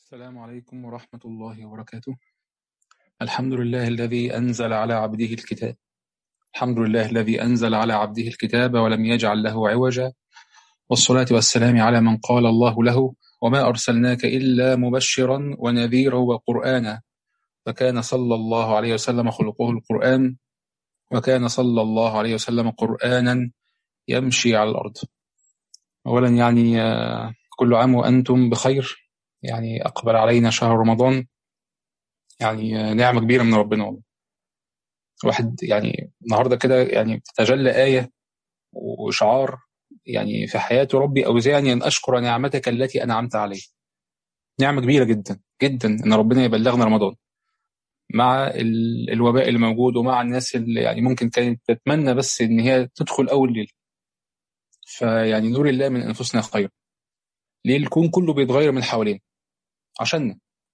السلام عليكم ورحمة الله وبركاته الحمد لله الذي أنزل على عبده الكتاب الحمد لله الذي أنزل على عبده الكتاب ولم يجعل له عوجا والصلاة والسلام على من قال الله له وما أرسلناك إلا مبشرا ونذيرا وقرآنا فكان صلى الله عليه وسلم خلقه القرآن وكان صلى الله عليه وسلم قرآنا يمشي على الأرض أولا يعني آه، كل عام وأنتم بخير يعني أقبل علينا شهر رمضان يعني آه، نعمة كبيرة من ربنا والله واحد يعني النهارده كده يعني تتجلى آية وإشعار يعني في حياة ربي أوزعني أن أشكر نعمتك التي أنعمت علي نعمة كبيرة جدا جدا إن ربنا يبلغنا رمضان مع ال- الوباء اللي موجود ومع الناس اللي يعني ممكن كانت تتمنى بس إن هي تدخل أول ليل فيعني نور الله من أنفسنا خير ليه الكون كله بيتغير من حوالينا عشاننا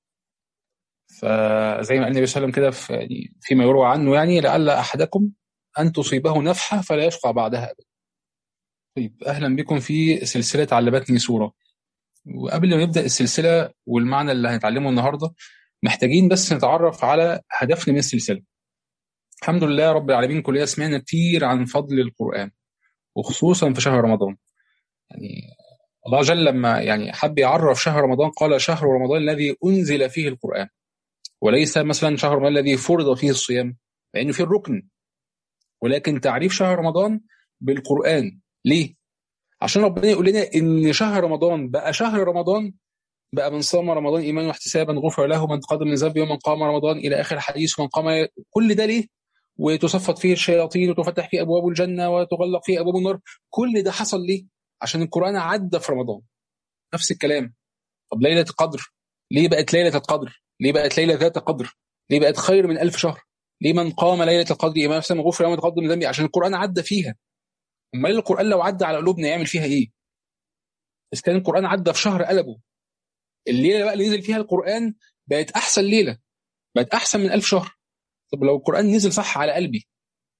فزي ما قال النبي صلى الله عليه وسلم كده في يعني فيما يروى عنه يعني لعل أحدكم أن تصيبه نفحة فلا يشقى بعدها أبدا طيب أهلا بكم في سلسلة علمتني سورة وقبل ما نبدأ السلسلة والمعنى اللي هنتعلمه النهاردة محتاجين بس نتعرف على هدفنا من السلسلة الحمد لله رب العالمين كلنا سمعنا كتير عن فضل القرآن وخصوصا في شهر رمضان يعني الله جل لما يعني حب يعرف شهر رمضان قال شهر رمضان الذي أنزل فيه القرآن وليس مثلا شهر رمضان الذي فرض فيه الصيام لأنه فيه الركن ولكن تعريف شهر رمضان بالقرآن ليه؟ عشان ربنا يقول لنا إن شهر رمضان بقى شهر رمضان بقى من صام رمضان إيمانا واحتسابا غفر له من قدم من ذنب ومن قام رمضان إلى آخر الحديث ومن قام كل ده ليه؟ وتصفد فيه الشياطين وتفتح فيه أبواب الجنة وتغلق فيه أبواب النار كل ده حصل ليه؟ عشان القرآن عدى في رمضان نفس الكلام طب ليلة القدر ليه بقت ليلة القدر؟ ليه بقت ليلة ذات قدر؟ ليه بقت خير من ألف شهر؟ ليه من قام ليلة القدر إيمانا واحتسابا غفر له من تقدم من ذنبه عشان القرآن عدى فيها امال القرآن لو عدى على قلوبنا يعمل فيها إيه؟ إذا كان القرآن عدى في شهر قلبه الليلة بقى اللي نزل فيها القرآن بقت أحسن ليلة بقت أحسن من ألف شهر طب لو القرآن نزل صح على قلبي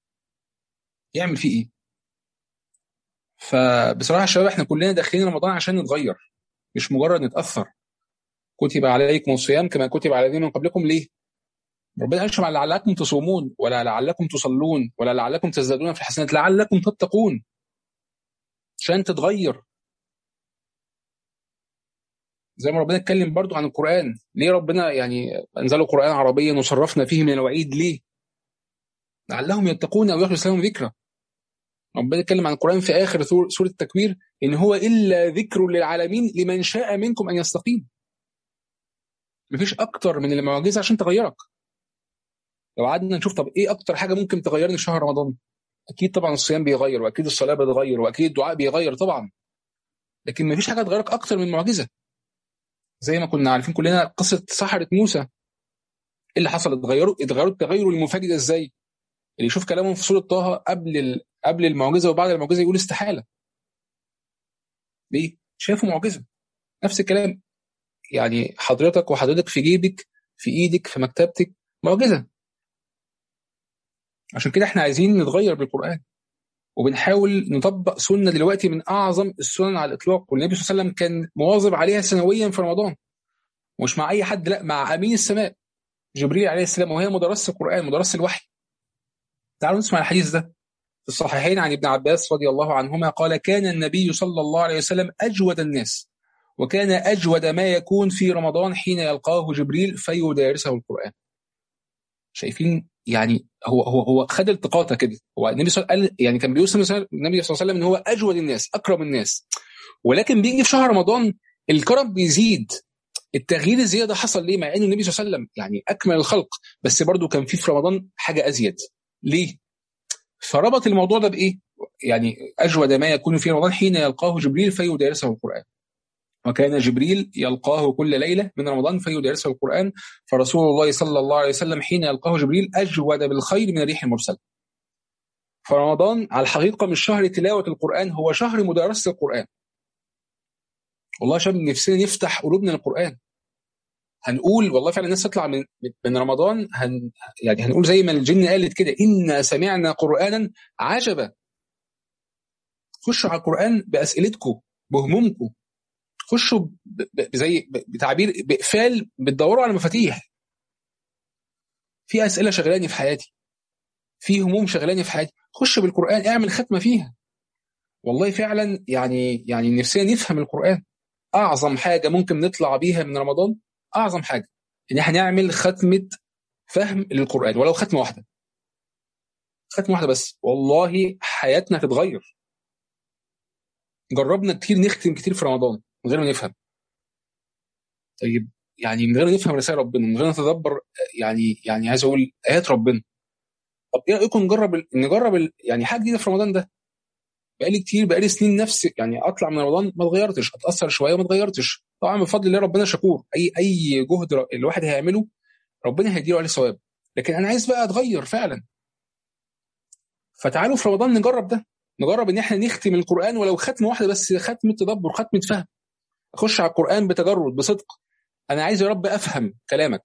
يعمل فيه إيه؟ فبصراحة يا شباب احنا كلنا داخلين رمضان عشان نتغير مش مجرد نتأثر كتب عليكم الصيام كما كتب على الذين من قبلكم ليه؟ ربنا قالش مع لعلكم تصومون ولا لعلكم تصلون ولا لعلكم تزدادون في الحسنات لعلكم تتقون عشان تتغير زي ما ربنا اتكلم برضو عن القرآن ليه ربنا يعني أنزلوا قرآن عربيا وصرفنا فيه من الوعيد ليه لعلهم يتقون أو يحدث لهم ذكرى ربنا اتكلم عن القرآن في آخر سور- سورة التكوير إن هو إلا ذكر للعالمين لمن شاء منكم أن يستقيم مفيش أكتر من المعجزة عشان تغيرك لو قعدنا نشوف طب إيه أكتر حاجة ممكن تغيرني في شهر رمضان أكيد طبعا الصيام بيغير وأكيد الصلاة بتغير وأكيد الدعاء بيغير طبعا لكن مفيش حاجة تغيرك أكتر من معجزة زي ما كنا عارفين كلنا قصة سحرة موسى إيه اللي حصل اتغيروا اتغيروا التغير المفاجئ ده ازاي اللي يشوف كلامهم في سورة طه قبل ال... قبل المعجزة وبعد المعجزة يقول استحالة ليه؟ شافوا معجزة نفس الكلام يعني حضرتك وحضرتك في جيبك في ايدك في مكتبتك معجزة عشان كده احنا عايزين نتغير بالقرآن وبنحاول نطبق سنة دلوقتي من أعظم السنن على الإطلاق والنبي صلى الله عليه وسلم كان مواظب عليها سنويا في رمضان مش مع أي حد لا مع أمين السماء جبريل عليه السلام وهي مدرسة القرآن مدرسة الوحي تعالوا نسمع الحديث ده في الصحيحين عن ابن عباس رضي الله عنهما قال كان النبي صلى الله عليه وسلم أجود الناس وكان أجود ما يكون في رمضان حين يلقاه جبريل فيدارسه القرآن شايفين يعني هو هو هو خد التقاطه كده هو النبي صلى الله عليه وسلم قال يعني كان بيوصف مثلا النبي صلى الله عليه وسلم ان هو اجود الناس اكرم الناس ولكن بيجي في شهر رمضان الكرم بيزيد التغيير الزياده حصل ليه مع ان النبي صلى الله عليه وسلم يعني اكمل الخلق بس برضه كان في في رمضان حاجه ازيد ليه فربط الموضوع ده بايه يعني اجود ما يكون في رمضان حين يلقاه جبريل فيدارسه القران وكان جبريل يلقاه كل ليله من رمضان فيدارسه القران فرسول الله صلى الله عليه وسلم حين يلقاه جبريل اجود بالخير من الريح المرسله فرمضان على الحقيقه مش شهر تلاوه القران هو شهر مدارسه القران والله يا شباب نفسنا نفتح قلوبنا للقران هنقول والله فعلا الناس تطلع من من رمضان هن يعني هنقول زي ما الجن قالت كده إنا سمعنا قرآنا عجبا خشوا على القرآن بأسئلتكم بهمومكم خشوا زي بتعبير باقفال بتدوروا على مفاتيح في اسئله شغلاني في حياتي في هموم شغلاني في حياتي خش بالقران اعمل ختمه فيها والله فعلا يعني يعني نفسنا نفهم القران اعظم حاجه ممكن نطلع بيها من رمضان اعظم حاجه ان احنا نعمل ختمه فهم للقران ولو ختمه واحده ختمه واحده بس والله حياتنا هتتغير جربنا كتير نختم كتير في رمضان من غير ما نفهم طيب يعني من غير ما نفهم رسائل ربنا من غير ما نتدبر يعني يعني عايز اقول ايات ربنا طب ايه رايكم نجرب ال... نجرب ال... يعني حاجه جديده في رمضان ده بقالي كتير بقالي سنين نفس يعني اطلع من رمضان ما اتغيرتش اتاثر شويه وما اتغيرتش طبعا بفضل الله ربنا شكور اي اي جهد الواحد هيعمله ربنا هيديله عليه ثواب لكن انا عايز بقى اتغير فعلا فتعالوا في رمضان نجرب ده نجرب ان احنا نختم القران ولو ختمه واحده بس ختمه تدبر ختمه فهم اخش على القران بتجرد بصدق انا عايز يا رب افهم كلامك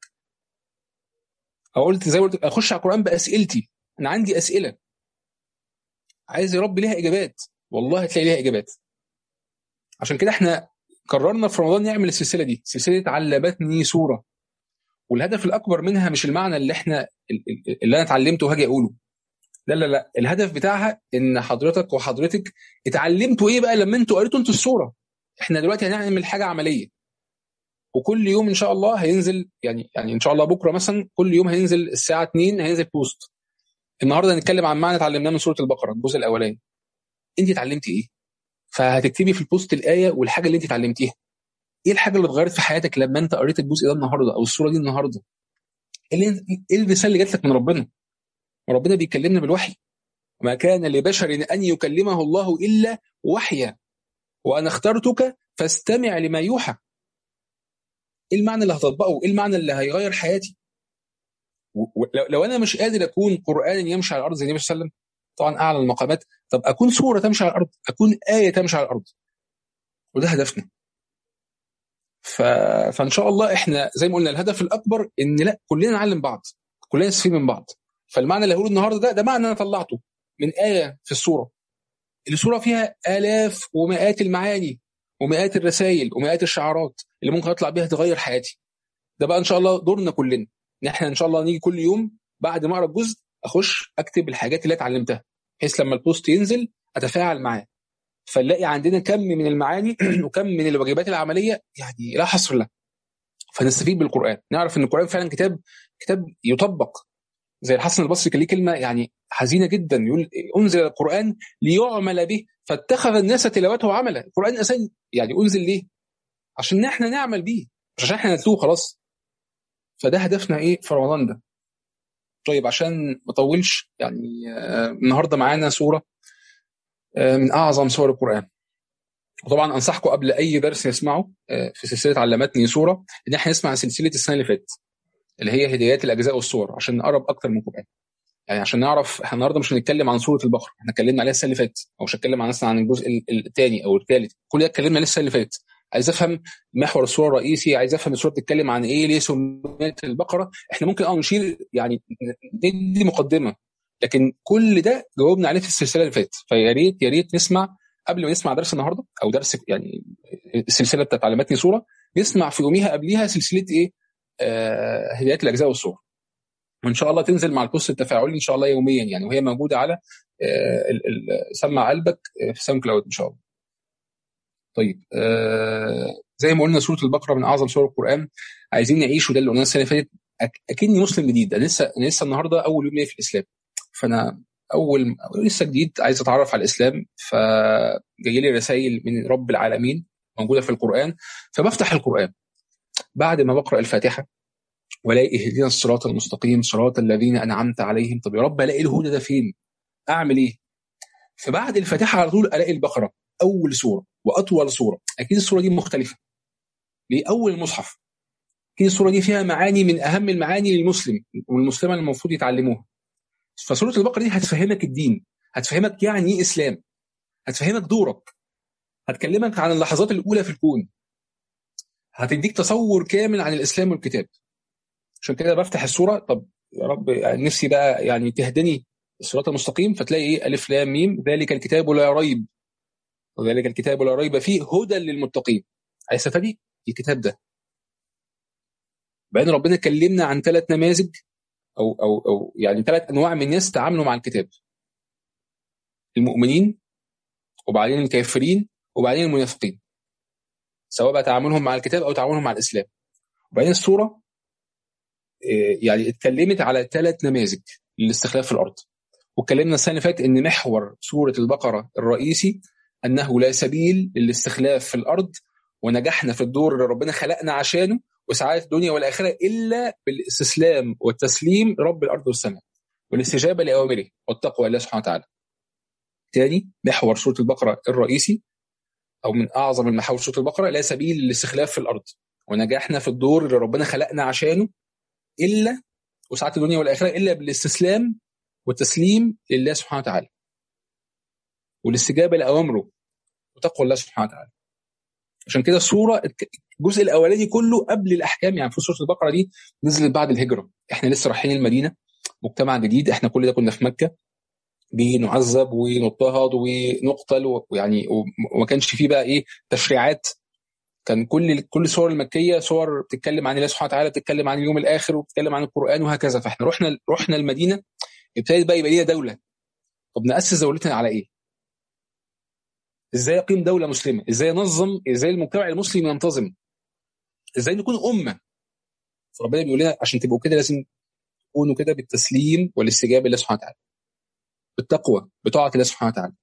او قلت زي ما قلت اخش على القران باسئلتي انا عندي اسئله عايز يا رب ليها اجابات والله هتلاقي ليها اجابات عشان كده احنا قررنا في رمضان نعمل السلسله دي سلسله علمتني سوره والهدف الاكبر منها مش المعنى اللي احنا اللي انا اتعلمته وهاجي اقوله لا لا لا الهدف بتاعها ان حضرتك وحضرتك اتعلمتوا ايه بقى لما انتوا قريتوا انتوا الصوره احنا دلوقتي هنعمل حاجه عمليه وكل يوم ان شاء الله هينزل يعني يعني ان شاء الله بكره مثلا كل يوم هينزل الساعه 2 هينزل بوست النهارده هنتكلم عن معنى اتعلمناه من سوره البقره الجزء الاولاني انت اتعلمتي ايه فهتكتبي في البوست الايه والحاجه اللي انت اتعلمتيها ايه الحاجه اللي اتغيرت في حياتك لما انت قريت الجزء ده النهارده او السوره دي النهارده ايه الرساله اللي جات لك من ربنا وربنا بيكلمنا بالوحي ما كان لبشر ان يكلمه الله الا وحيا وانا اخترتك فاستمع لما يوحى ايه المعنى اللي هتطبقه ايه المعنى اللي هيغير حياتي لو انا مش قادر اكون قران يمشي على الارض زي النبي صلى الله عليه وسلم طبعا اعلى المقامات طب اكون سوره تمشي على الارض اكون ايه تمشي على الارض وده هدفنا ف... فان شاء الله احنا زي ما قلنا الهدف الاكبر ان لا كلنا نعلم بعض كلنا نستفيد من بعض فالمعنى اللي هقوله النهارده ده ده معنى انا طلعته من ايه في السوره السوره فيها الاف ومئات المعاني ومئات الرسائل ومئات الشعارات اللي ممكن اطلع بيها تغير حياتي ده بقى ان شاء الله دورنا كلنا ان احنا ان شاء الله نيجي كل يوم بعد ما اقرا الجزء اخش اكتب الحاجات اللي اتعلمتها بحيث لما البوست ينزل اتفاعل معاه فنلاقي عندنا كم من المعاني وكم من الواجبات العمليه يعني لا حصر له فنستفيد بالقران نعرف ان القران فعلا كتاب كتاب يطبق زي الحسن البصري كان ليه كلمه يعني حزينه جدا يقول انزل القران ليعمل به فاتخذ الناس تلاوته عملا القران اساسا يعني انزل ليه عشان احنا نعمل بيه مش عشان احنا نتلوه خلاص فده هدفنا ايه في رمضان ده طيب عشان ما اطولش يعني آه النهارده معانا سوره آه من اعظم سور القران وطبعا انصحكم قبل اي درس نسمعه آه في سلسله علمتني سوره ان احنا نسمع سلسله السنه اللي فاتت اللي هي هدايات الاجزاء والصور عشان نقرب اكتر من القران يعني عشان نعرف احنا النهارده مش هنتكلم عن سوره البقره احنا اتكلمنا عليها السنه اللي فاتت او مش هتكلم عن مثلا عن الجزء الثاني او الثالث كل ده اتكلمنا عليه السنه اللي فاتت عايز افهم محور الصوره الرئيسي عايز افهم الصوره بتتكلم عن ايه ليه سميت البقره احنا ممكن اه نشيل يعني ندي مقدمه لكن كل ده جاوبنا عليه في السلسله اللي فاتت فيا ريت يا ريت نسمع قبل ما نسمع درس النهارده او درس يعني السلسله بتاعت علمتني صوره نسمع في يوميها قبليها سلسله ايه آه هدايات الاجزاء والصور وان شاء الله تنزل مع البوست التفاعلي ان شاء الله يوميا يعني وهي موجوده على آه سمع قلبك في ساوند كلاود ان شاء الله طيب آه زي ما قلنا سوره البقره من اعظم سور القران عايزين نعيش وده اللي قلناه السنه اللي فاتت اكني مسلم جديد انا لسه انا لسه النهارده اول يوم ليا في الاسلام فانا اول لسه جديد عايز اتعرف على الاسلام فجاي لي رسائل من رب العالمين موجوده في القران فبفتح القران بعد ما بقرا الفاتحه والاقي اهدنا الصراط المستقيم صراط الذين انعمت عليهم طب يا رب الاقي الهدى ده فين؟ اعمل ايه؟ فبعد الفاتحه على طول الاقي البقره اول سوره واطول سوره اكيد السوره دي مختلفه ليه اول المصحف اكيد السوره دي فيها معاني من اهم المعاني للمسلم والمسلمه اللي المفروض يتعلموها فسوره البقره دي هتفهمك الدين هتفهمك يعني ايه اسلام هتفهمك دورك هتكلمك عن اللحظات الاولى في الكون هتديك تصور كامل عن الاسلام والكتاب عشان كده بفتح السوره طب يا رب يعني نفسي بقى يعني تهدني الصراط المستقيم فتلاقي ايه الف لام ميم ذلك الكتاب لا ريب وذلك الكتاب لا ريب فيه هدى للمتقين هيستفاد ايه الكتاب ده بعدين ربنا كلمنا عن ثلاث نماذج او او او يعني ثلاث انواع من الناس تعاملوا مع الكتاب المؤمنين وبعدين الكافرين وبعدين المنافقين سواء بقى تعاملهم مع الكتاب او تعاملهم مع الاسلام وبعدين السوره يعني اتكلمت على ثلاث نماذج للاستخلاف في الارض واتكلمنا السنه اللي فاتت ان محور سوره البقره الرئيسي انه لا سبيل للاستخلاف في الارض ونجحنا في الدور اللي ربنا خلقنا عشانه وسعاده الدنيا والاخره الا بالاستسلام والتسليم لرب الارض والسماء والاستجابه لاوامره والتقوى لله سبحانه وتعالى. تاني محور سوره البقره الرئيسي او من اعظم المحاور سوره البقره لا سبيل للاستخلاف في الارض ونجحنا في الدور اللي ربنا خلقنا عشانه الا وسعاده الدنيا والاخره الا بالاستسلام والتسليم لله سبحانه وتعالى. والاستجابه لاوامره وتقوى الله سبحانه وتعالى. عشان كده السوره الجزء الاولاني كله قبل الاحكام يعني في سوره البقره دي نزلت بعد الهجره احنا لسه رايحين المدينه مجتمع جديد احنا كل ده كنا في مكه بنعذب ونضطهد ونقتل ويعني وما كانش فيه بقى ايه تشريعات كان كل كل الصور المكيه صور بتتكلم عن الله سبحانه وتعالى بتتكلم عن اليوم الاخر وبتتكلم عن القران وهكذا فاحنا رحنا رحنا المدينه ابتدت بقى يبقى لينا دوله طب ناسس دولتنا على ايه؟ ازاي اقيم دوله مسلمه؟ ازاي انظم؟ ازاي المجتمع المسلم ينتظم؟ ازاي نكون امه؟ فربنا بيقول لنا عشان تبقوا كده لازم تكونوا كده بالتسليم والاستجابه لله سبحانه وتعالى. بالتقوى بطاعه الله سبحانه وتعالى.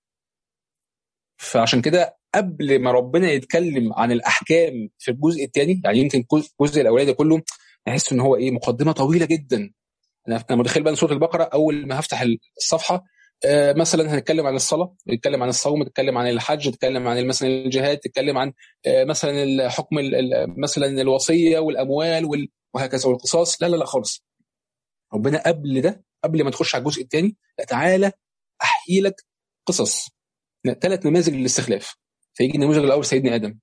فعشان كده قبل ما ربنا يتكلم عن الاحكام في الجزء الثاني يعني يمكن الجزء الاولاني ده كله نحس ان هو ايه مقدمه طويله جدا انا متخيل بقى سوره البقره اول ما هفتح الصفحه آه مثلا هنتكلم عن الصلاه نتكلم عن الصوم نتكلم عن الحج نتكلم عن مثلا الجهاد نتكلم عن آه مثلا الحكم مثلا الوصيه والاموال وهكذا والقصاص لا لا لا خالص ربنا قبل ده قبل ما تخش على الجزء الثاني لا تعالى احكي لك قصص ثلاث نماذج للاستخلاف فيجي النموذج الاول سيدنا ادم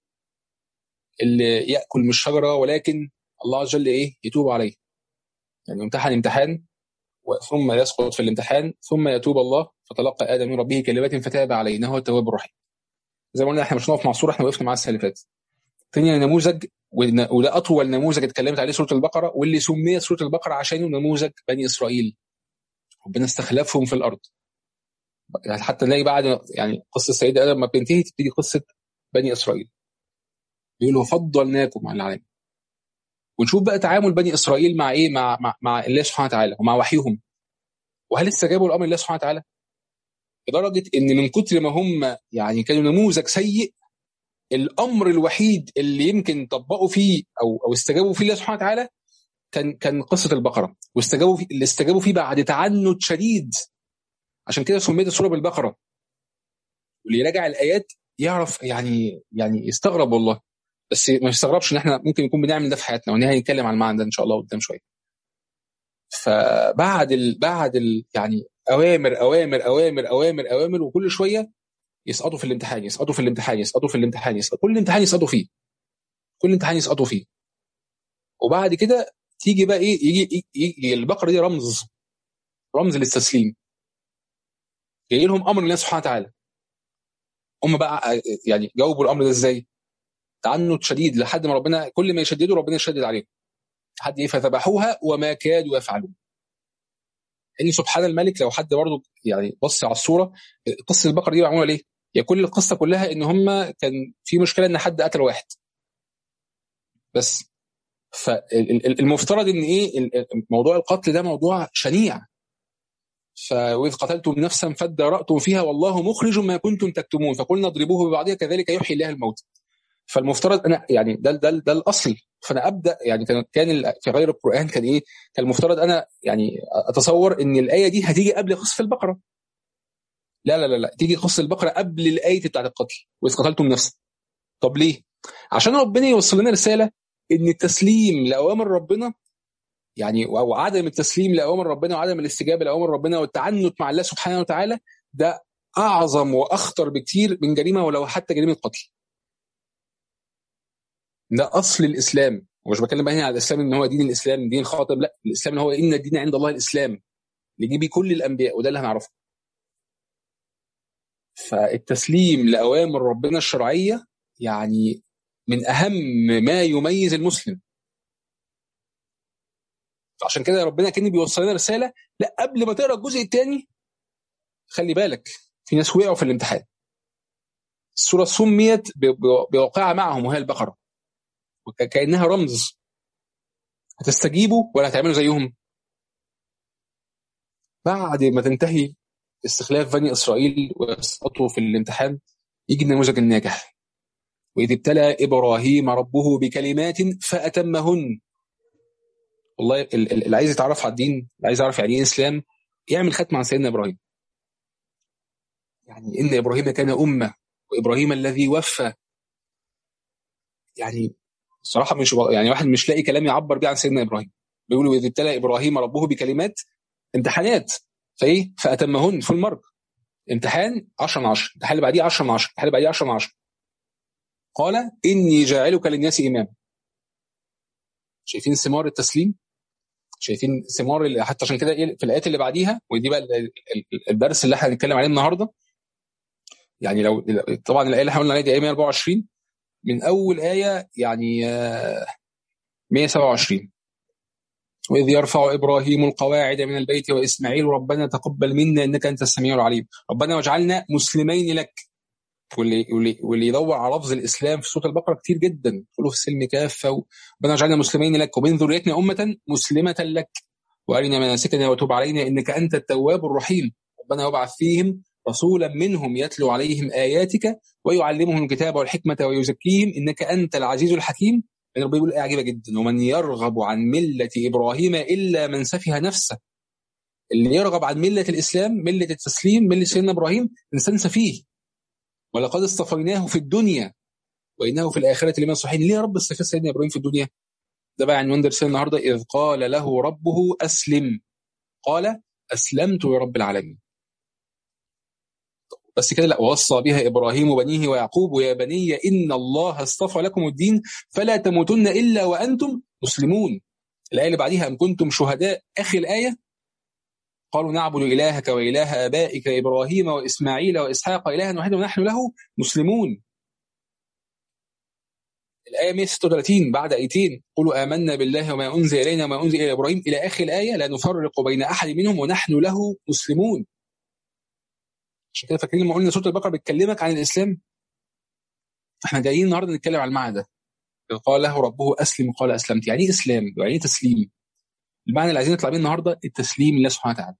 اللي ياكل من الشجره ولكن الله عز وجل ايه يتوب عليه يعني يمتحن امتحان ثم يسقط في الامتحان ثم يتوب الله فتلقى ادم من ربه كلمات فتاب عليه انه هو التواب الرحيم زي ما قلنا احنا مش نقف مع صوره احنا وقفنا معاه السنه اللي فاتت ثاني نموذج وده اطول نموذج اتكلمت عليه سوره البقره واللي سميت سوره البقره عشانه نموذج بني اسرائيل ربنا استخلفهم في الارض يعني حتى نلاقي بعد يعني قصه السيده ادم ما بتنتهي تبتدي قصه بني اسرائيل يقول فضلناكم على العالمين ونشوف بقى تعامل بني اسرائيل مع ايه مع مع, مع الله سبحانه وتعالى ومع وحيهم وهل استجابوا لامر الله سبحانه وتعالى لدرجه ان من كتر ما هم يعني كانوا نموذج سيء الامر الوحيد اللي يمكن طبقوا فيه او او استجابوا فيه الله سبحانه وتعالى كان كان قصه البقره واستجابوا فيه اللي استجابوا فيه بعد تعنت شديد عشان كده سميت السوره بالبقره واللي يراجع الايات يعرف يعني يعني يستغرب والله بس ما يستغربش ان احنا ممكن يكون بنعمل ده في حياتنا وان هنتكلم عن المعنى ده ان شاء الله قدام شويه فبعد ال بعد ال يعني اوامر اوامر اوامر اوامر اوامر وكل شويه يسقطوا في الامتحان يسقطوا في الامتحان يسقطوا في الامتحان يسقطوا كل امتحان يسقطوا فيه كل امتحان يسقطوا فيه وبعد كده تيجي بقى ايه يجي, يجي البقره دي رمز رمز للتسليم جاي لهم امر الله سبحانه وتعالى هم بقى يعني جاوبوا الامر ده ازاي؟ تعنت شديد لحد ما ربنا كل ما يشددوا ربنا يشدد عليهم حد ايه فذبحوها وما كادوا يفعلون يعني سبحان الملك لو حد برضه يعني بص على الصوره قصه البقره دي معموله ليه؟ هي كل القصه كلها ان هم كان في مشكله ان حد قتل واحد بس فالمفترض ان ايه موضوع القتل ده موضوع شنيع فإذ قتلتم نفسا فادارأتم فيها والله مخرج ما كنتم تكتمون فقلنا اضربوه ببعضها كذلك يحيي الله الموت فالمفترض انا يعني ده ده ده الاصل فانا ابدا يعني كان كان في غير القران كان ايه؟ كان المفترض انا يعني اتصور ان الايه دي هتيجي قبل قصه البقره. لا لا لا لا تيجي قصه البقره قبل الايه بتاعت القتل واذ قتلتم نفسا. طب ليه؟ عشان ربنا يوصل لنا رساله ان التسليم لاوامر ربنا يعني وعدم التسليم لاوامر ربنا وعدم الاستجابه لاوامر ربنا والتعنت مع الله سبحانه وتعالى ده اعظم واخطر بكتير من جريمه ولو حتى جريمه قتل. ده اصل الاسلام ومش بتكلم بقى هنا على الاسلام ان هو دين الاسلام دين خاطب لا الاسلام هو ان الدين عند الله الاسلام اللي جه بيه كل الانبياء وده اللي هنعرفه فالتسليم لاوامر ربنا الشرعيه يعني من اهم ما يميز المسلم عشان كده ربنا كان بيوصل لنا رساله لا قبل ما تقرا الجزء الثاني خلي بالك في ناس وقعوا في الامتحان السوره سميت بواقعه معهم وهي البقره كانها رمز هتستجيبوا ولا هتعملوا زيهم بعد ما تنتهي استخلاف بني اسرائيل ويسقطوا في الامتحان يجي النموذج الناجح واذ ابتلى ابراهيم ربه بكلمات فاتمهن والله اللي عايز يتعرف على الدين اللي عايز يعرف يعني ايه اسلام يعمل ختم عن سيدنا ابراهيم يعني ان ابراهيم كان امه وابراهيم الذي وفى يعني صراحه مش يعني واحد مش لاقي كلام يعبر بيه عن سيدنا ابراهيم بيقولوا اذ ابتلى ابراهيم ربه بكلمات امتحانات فايه فاتمهن في المرج امتحان 10 من 10 الامتحان اللي بعديه 10 من 10 الامتحان اللي بعديه 10 من 10 قال اني جاعلك للناس اماما شايفين ثمار التسليم شايفين ثمار حتى عشان كده في الايات اللي بعديها ودي بقى الدرس اللي احنا هنتكلم عليه النهارده يعني لو طبعا الايه اللي احنا قلنا عليها دي ايه 124 من اول ايه يعني 127 وإذ يرفع إبراهيم القواعد من البيت وإسماعيل ربنا تقبل منا إنك أنت السميع العليم ربنا واجعلنا مسلمين لك واللي واللي واللي يدور على لفظ الاسلام في سوره البقره كتير جدا كله في السلم كافه ربنا واجعلنا مسلمين لك ومن ذريتنا امه مسلمه لك وارنا مناسكنا وتوب علينا انك انت التواب الرحيم ربنا وابعث فيهم رسولا منهم يتلو عليهم اياتك ويعلمهم الكتاب والحكمه ويزكيهم انك انت العزيز الحكيم يعني ربنا بيقول ايه عجيبه جدا ومن يرغب عن مله ابراهيم الا من سفه نفسه اللي يرغب عن مله الاسلام مله التسليم مله سيدنا ابراهيم انسان سفيه ولقد اصطفيناه في الدنيا وانه في الاخره لمن الصالحين ليه يا رب استفاد سيدنا ابراهيم في الدنيا ده بقى عنوان درسنا النهارده اذ قال له ربه اسلم قال اسلمت لرب العالمين بس كده لا ووصى بها ابراهيم بنيه ويعقوب يا بني ان الله اصطفى لكم الدين فلا تموتن الا وانتم مسلمون الايه اللي بعديها ام كنتم شهداء اخر الايه قالوا نعبد الهك واله ابائك ابراهيم واسماعيل واسحاق الها واحدا ونحن له مسلمون الآية 136 بعد آيتين قولوا آمنا بالله وما أنزل إلينا وما أنزل إلى إبراهيم إلى آخر الآية لا نفرق بين أحد منهم ونحن له مسلمون عشان كده فاكرين لما قلنا سوره البقره بتكلمك عن الاسلام فاحنا جايين النهارده نتكلم عن المعنى ده قال له ربه اسلم قال اسلمت يعني ايه اسلام يعني ايه تسليم المعنى اللي عايزين نطلع بيه النهارده التسليم لله سبحانه وتعالى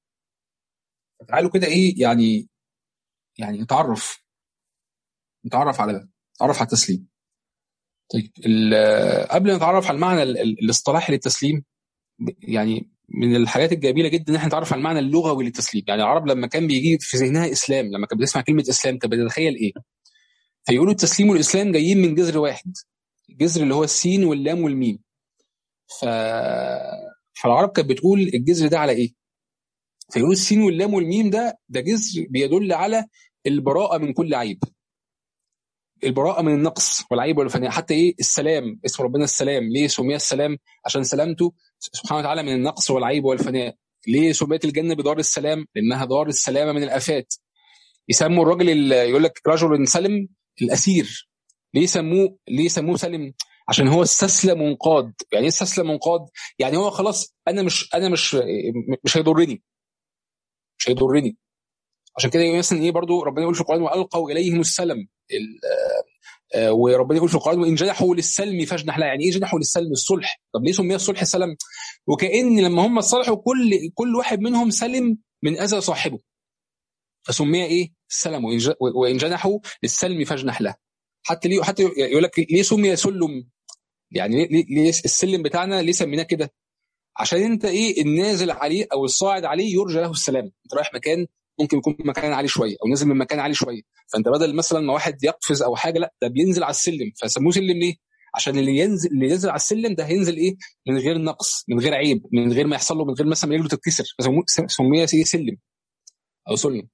تعالوا كده ايه يعني يعني نتعرف نتعرف على ده نتعرف على التسليم طيب قبل ما نتعرف على المعنى الاصطلاحي للتسليم يعني من الحاجات الجميله جدا ان احنا نتعرف على المعنى اللغوي للتسليم يعني العرب لما كان بيجي في ذهنها اسلام لما كانت بتسمع كلمه اسلام كانت بتتخيل ايه فيقولوا التسليم والاسلام جايين من جذر واحد الجذر اللي هو السين واللام والميم ف فالعرب كانت بتقول الجذر ده على ايه فيقولوا السين واللام والميم ده ده جذر بيدل على البراءه من كل عيب البراءه من النقص والعيب والفناء حتى ايه السلام اسم ربنا السلام ليه سمي السلام عشان سلامته سبحانه وتعالى من النقص والعيب والفناء ليه سميت الجنه بدار السلام لانها دار السلامه من الافات يسموا الراجل اللي يقول لك رجل سلم الاسير ليه سموه ليه سموه سلم عشان هو استسلم وانقاد يعني ايه استسلم وانقاد يعني هو خلاص انا مش انا مش مش هيضرني مش هيضرني عشان كده مثلا ايه برضو ربنا يقول في القران والقوا اليهم السلم وربنا يقول في القران وان جنحوا للسلم فاجنح لها يعني ايه جنحوا للسلم الصلح طب ليه سمي الصلح سلم وكان لما هم صلحوا كل كل واحد منهم سلم من اذى صاحبه فسمي ايه السلم وان جنحوا للسلم فاجنح له حتى ليه حتى يقول لك ليه سمي سلم يعني ليه, ليه السلم بتاعنا ليه سميناه كده عشان انت ايه النازل عليه او الصاعد عليه يرجى له السلام انت رايح مكان ممكن يكون مكان عالي شويه او نازل من مكان عالي شويه فانت بدل مثلا ما واحد يقفز او حاجه لا ده بينزل على السلم فسموه سلم ليه؟ عشان اللي ينزل اللي ينزل على السلم ده هينزل ايه؟ من غير نقص من غير عيب من غير ما يحصل له من غير مثلا رجله تتكسر فسموه سلم او سلم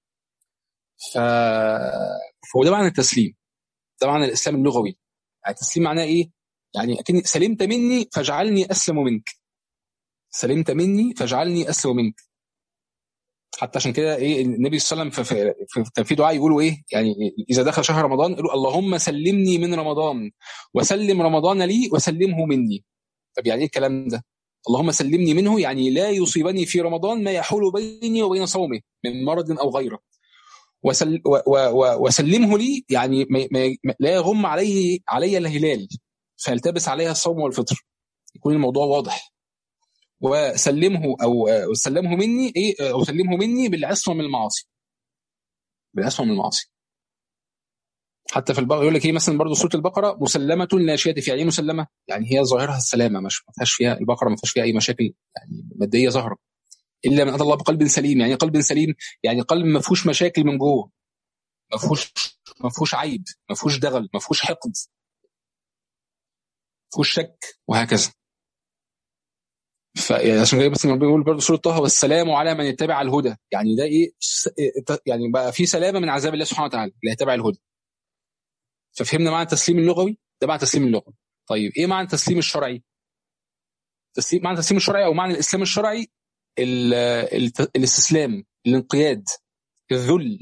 ف فهو ده معنى التسليم ده معنى الاسلام اللغوي يعني التسليم معناه ايه؟ يعني اكني سلمت مني فاجعلني اسلم منك سلمت مني فاجعلني اسلم منك حتى عشان كده ايه النبي صلى الله عليه وسلم في في كان في دعاء يقولوا ايه يعني اذا دخل شهر رمضان يقولوا اللهم سلمني من رمضان وسلم رمضان لي وسلمه مني طب يعني ايه الكلام ده اللهم سلمني منه يعني لا يصيبني في رمضان ما يحول بيني وبين صومه من مرض او غيره وسل و و و وسلمه لي يعني ما ما لا يغم عليه علي الهلال فيلتبس عليها الصوم والفطر يكون الموضوع واضح وسلمه او سلمه مني ايه او سلمه مني بالعصمه من المعاصي بالعصمه من المعاصي حتى في البقره يقول لك ايه مثلا برضه سوره البقره مسلمه لا شيء فيها يعني مسلمه يعني هي ظاهرها السلامه مش ما فيهاش فيها البقره ما فيهاش فيها اي مشاكل يعني ماديه ظاهره الا من اتى الله بقلب سليم يعني قلب سليم يعني قلب ما فيهوش مشاكل من جوه ما فيهوش ما فيهوش عيب ما فيهوش دغل ما فيهوش حقد ما فيهوش شك وهكذا فعشان كده بس بيقول برضه سوره طه والسلام على من يتبع الهدى يعني ده ايه يعني بقى في سلامه من عذاب الله سبحانه وتعالى اللي يتبع الهدى ففهمنا معنى التسليم اللغوي ده معنى التسليم اللغوي طيب ايه معنى التسليم الشرعي تسليم معنى التسليم الشرعي او معنى الاسلام الشرعي ال ال الاستسلام الانقياد الذل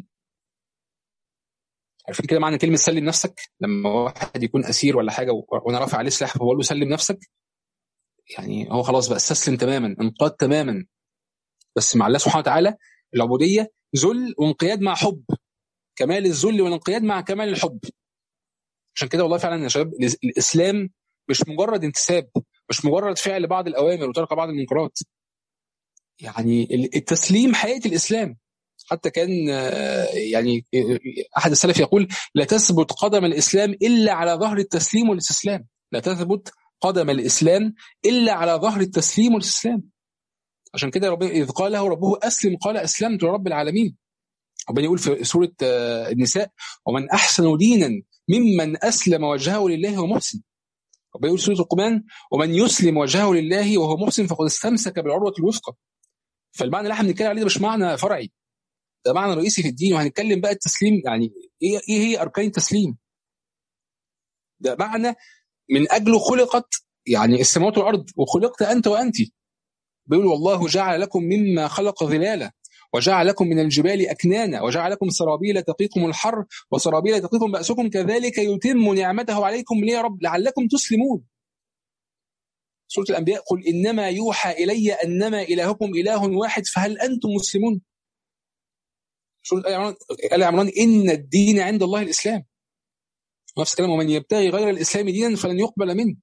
عارفين كده معنى كلمه سلم نفسك لما واحد يكون اسير ولا حاجه وانا رافع عليه سلاح فبقول له سلم نفسك يعني هو خلاص بقى استسلم تماما انقاد تماما بس مع الله سبحانه وتعالى العبوديه ذل وانقياد مع حب كمال الذل والانقياد مع كمال الحب عشان كده والله فعلا يا شباب الاسلام مش مجرد انتساب مش مجرد فعل بعض الاوامر وترك بعض المنكرات يعني التسليم حقيقه الاسلام حتى كان يعني احد السلف يقول لا تثبت قدم الاسلام الا على ظهر التسليم والاستسلام لا تثبت قدم الاسلام الا على ظهر التسليم والاستسلام عشان كده ربنا اذ قال له ربه اسلم قال اسلمت لرب العالمين ربنا يقول في سوره النساء ومن احسن دينا ممن اسلم وجهه لله وهو محسن ربنا يقول سوره القمان ومن يسلم وجهه لله وهو محسن فقد استمسك بالعروه الوثقى فالمعنى اللي احنا بنتكلم عليه ده مش معنى فرعي ده معنى رئيسي في الدين وهنتكلم بقى التسليم يعني ايه ايه هي اركان التسليم ده معنى من اجله خلقت يعني السماوات والارض وخلقت انت وانت بيقول والله جعل لكم مما خلق ظلالا وجعل لكم من الجبال أكنانا وجعل لكم سرابيل تقيكم الحر وسرابيل تقيكم بأسكم كذلك يتم نعمته عليكم ليه رب لعلكم تسلمون سورة الأنبياء قل إنما يوحى إلي أنما إلهكم إله واحد فهل أنتم مسلمون سورة آل عمران إن الدين عند الله الإسلام نفس الكلام ومن يبتغي غير الإسلام دينا فلن يقبل منه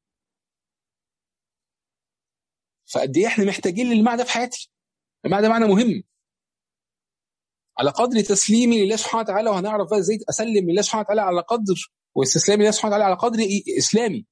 فقد ايه احنا محتاجين للمعنى ده في حياتي المعنى ده معنى مهم على قدر تسليمي لله سبحانه وتعالى وهنعرف بقى ازاي اسلم لله سبحانه وتعالى على قدر واستسلامي لله سبحانه وتعالى على قدر إيه اسلامي